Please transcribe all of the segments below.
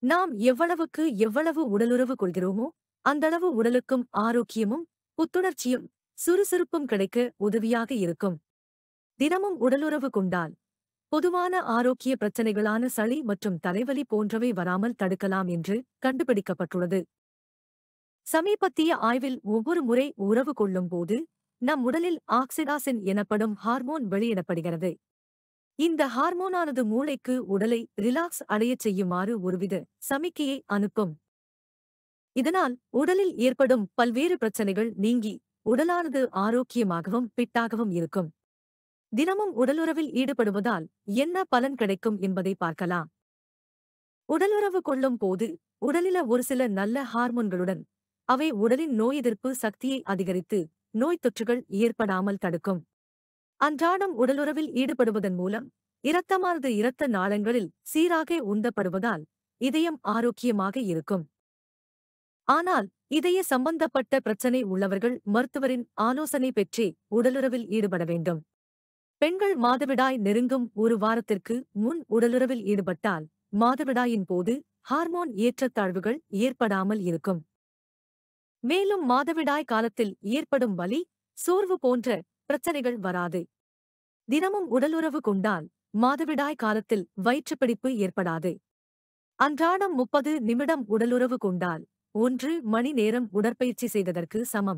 நாம் எவ்வளவுக்கு எவ்வளவு உடலுறவு கொள்கிறோமோ அந்தளவு உடலுக்கும் ஆரோக்கியமும் புத்துணர்ச்சியும் சுறுசுறுப்பும் கிடைக்க உதவியாக இருக்கும் தினமும் உடலுறவு கொண்டால் பொதுவான ஆரோக்கிய பிரச்சனைகளான சளி மற்றும் தலைவலி போன்றவை வராமல் தடுக்கலாம் என்று கண்டுபிடிக்கப்பட்டுள்ளது சமீபத்திய ஆய்வில் ஒவ்வொரு முறை உறவு கொள்ளும்போது நம் உடலில் ஆக்சிடாசின் எனப்படும் ஹார்மோன் வெளியிடப்படுகிறது இந்த ஹார்மோனானது மூளைக்கு உடலை ரிலாக்ஸ் அடையச் செய்யுமாறு ஒருவித சமிக்கையை அனுப்பும் இதனால் உடலில் ஏற்படும் பல்வேறு பிரச்சனைகள் நீங்கி உடலானது ஆரோக்கியமாகவும் பிட்டாகவும் இருக்கும் தினமும் உடலுறவில் ஈடுபடுவதால் என்ன பலன் கிடைக்கும் என்பதை பார்க்கலாம் உடலுறவு கொள்ளும் போது உடலில ஒரு சில நல்ல ஹார்மோன்களுடன் அவை உடலின் நோய் எதிர்ப்பு சக்தியை அதிகரித்து நோய் தொற்றுகள் ஏற்படாமல் தடுக்கும் அன்றாடம் உடலுறவில் ஈடுபடுவதன் மூலம் இரத்தமானது இரத்த நாளங்களில் சீராக உந்தப்படுவதால் இதயம் ஆரோக்கியமாக இருக்கும் ஆனால் இதய சம்பந்தப்பட்ட பிரச்சனை உள்ளவர்கள் மருத்துவரின் ஆலோசனை பெற்றே உடலுறவில் ஈடுபட வேண்டும் பெண்கள் மாதவிடாய் நெருங்கும் ஒரு வாரத்திற்கு முன் உடலுறவில் ஈடுபட்டால் மாதவிடாயின் போது ஹார்மோன் ஏற்றத்தாழ்வுகள் ஏற்படாமல் இருக்கும் மேலும் மாதவிடாய் காலத்தில் ஏற்படும் வலி சோர்வு போன்ற பிரச்சனைகள் வராது தினமும் உடலுறவு கொண்டால் மாதவிடாய் காலத்தில் வயிற்றுப்பிடிப்பு ஏற்படாது அன்றாடம் முப்பது நிமிடம் உடலுறவு கொண்டால் ஒன்று மணி நேரம் உடற்பயிற்சி செய்ததற்கு சமம்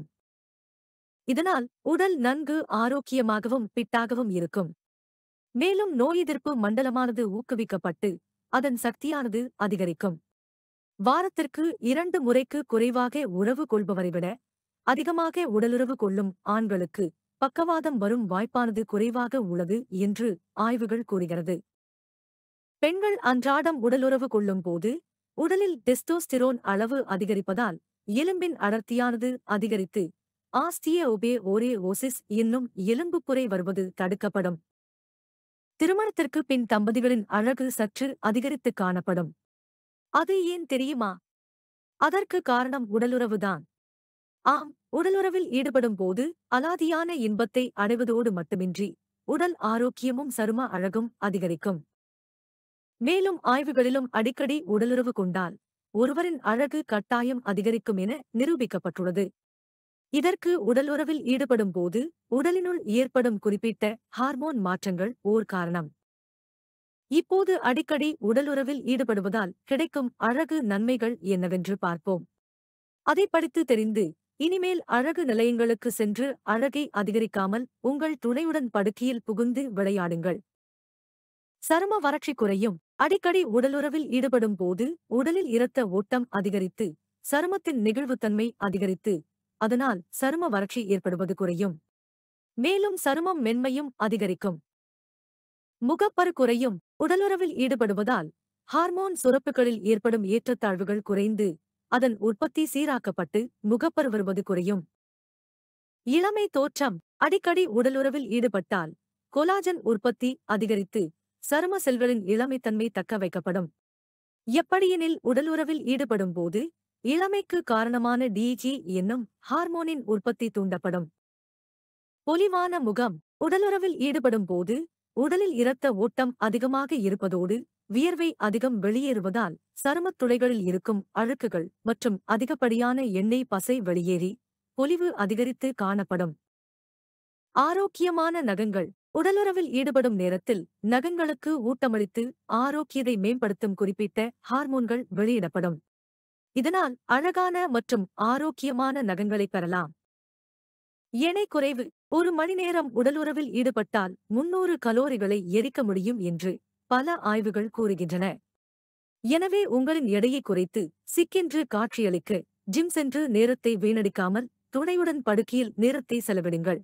இதனால் உடல் நன்கு ஆரோக்கியமாகவும் பிட்டாகவும் இருக்கும் மேலும் நோய் எதிர்ப்பு மண்டலமானது ஊக்குவிக்கப்பட்டு அதன் சக்தியானது அதிகரிக்கும் வாரத்திற்கு இரண்டு முறைக்கு குறைவாக உறவு கொள்பவரை விட அதிகமாக உடலுறவு கொள்ளும் ஆண்களுக்கு பக்கவாதம் வரும் வாய்ப்பானது குறைவாக உள்ளது என்று ஆய்வுகள் கூறுகிறது பெண்கள் அன்றாடம் உடலுறவு கொள்ளும் போது உடலில் டெஸ்டோஸ்டிரோன் அளவு அதிகரிப்பதால் எலும்பின் அடர்த்தியானது அதிகரித்து ஆஸ்டியோபே ஓரே ஓசிஸ் என்னும் எலும்புக்குறை வருவது தடுக்கப்படும் திருமணத்திற்கு பின் தம்பதிகளின் அழகு சற்று அதிகரித்து காணப்படும் அது ஏன் தெரியுமா அதற்கு காரணம் உடலுறவுதான் ஆம் உடலுறவில் ஈடுபடும் போது அலாதியான இன்பத்தை அடைவதோடு மட்டுமின்றி உடல் ஆரோக்கியமும் சரும அழகும் அதிகரிக்கும் மேலும் ஆய்வுகளிலும் அடிக்கடி உடலுறவு கொண்டால் ஒருவரின் அழகு கட்டாயம் அதிகரிக்கும் என நிரூபிக்கப்பட்டுள்ளது இதற்கு உடலுறவில் ஈடுபடும் போது உடலினுள் ஏற்படும் குறிப்பிட்ட ஹார்மோன் மாற்றங்கள் ஓர் காரணம் இப்போது அடிக்கடி உடலுறவில் ஈடுபடுவதால் கிடைக்கும் அழகு நன்மைகள் என்னவென்று பார்ப்போம் அதை படித்து தெரிந்து இனிமேல் அழகு நிலையங்களுக்கு சென்று அழகை அதிகரிக்காமல் உங்கள் துணையுடன் படுக்கையில் புகுந்து விளையாடுங்கள் சரும வறட்சி குறையும் அடிக்கடி உடலுறவில் ஈடுபடும் போது உடலில் இரத்த ஓட்டம் அதிகரித்து சருமத்தின் நெகிழ்வுத்தன்மை அதிகரித்து அதனால் சரும வறட்சி ஏற்படுவது குறையும் மேலும் சருமம் மென்மையும் அதிகரிக்கும் முகப்பரு குறையும் உடலுறவில் ஈடுபடுவதால் ஹார்மோன் சுரப்புகளில் ஏற்படும் ஏற்றத்தாழ்வுகள் குறைந்து அதன் உற்பத்தி சீராக்கப்பட்டு முகப்பரு வருவது குறையும் இளமை தோற்றம் அடிக்கடி உடலுறவில் ஈடுபட்டால் கொலாஜன் உற்பத்தி அதிகரித்து சரும செல்களின் இளமைத்தன்மை தக்க வைக்கப்படும் எப்படியெனில் உடலுறவில் ஈடுபடும் போது இளமைக்கு காரணமான டிஜி என்னும் ஹார்மோனின் உற்பத்தி தூண்டப்படும் பொலிவான முகம் உடலுறவில் ஈடுபடும் போது உடலில் இரத்த ஓட்டம் அதிகமாக இருப்பதோடு வியர்வை அதிகம் வெளியேறுவதால் சருமத் துளைகளில் இருக்கும் அழுக்குகள் மற்றும் அதிகப்படியான எண்ணெய் பசை வெளியேறி பொலிவு அதிகரித்து காணப்படும் ஆரோக்கியமான நகங்கள் உடலுறவில் ஈடுபடும் நேரத்தில் நகங்களுக்கு ஊட்டமளித்து ஆரோக்கியத்தை மேம்படுத்தும் குறிப்பிட்ட ஹார்மோன்கள் வெளியிடப்படும் இதனால் அழகான மற்றும் ஆரோக்கியமான நகங்களை பெறலாம் எடை குறைவு ஒரு மணி நேரம் உடலுறவில் ஈடுபட்டால் முன்னூறு கலோரிகளை எரிக்க முடியும் என்று பல ஆய்வுகள் கூறுகின்றன எனவே உங்களின் எடையை குறைத்து சிக்கென்று காட்சியளிக்க ஜிம் சென்று நேரத்தை வீணடிக்காமல் துணையுடன் படுக்கையில் நேரத்தை செலவிடுங்கள்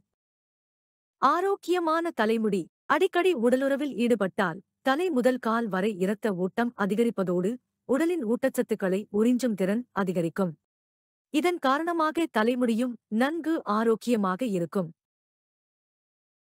ஆரோக்கியமான தலைமுடி அடிக்கடி உடலுறவில் ஈடுபட்டால் தலை முதல் கால் வரை இரத்த ஓட்டம் அதிகரிப்பதோடு உடலின் ஊட்டச்சத்துக்களை உறிஞ்சும் திறன் அதிகரிக்கும் இதன் காரணமாக தலைமுடியும் நன்கு ஆரோக்கியமாக இருக்கும்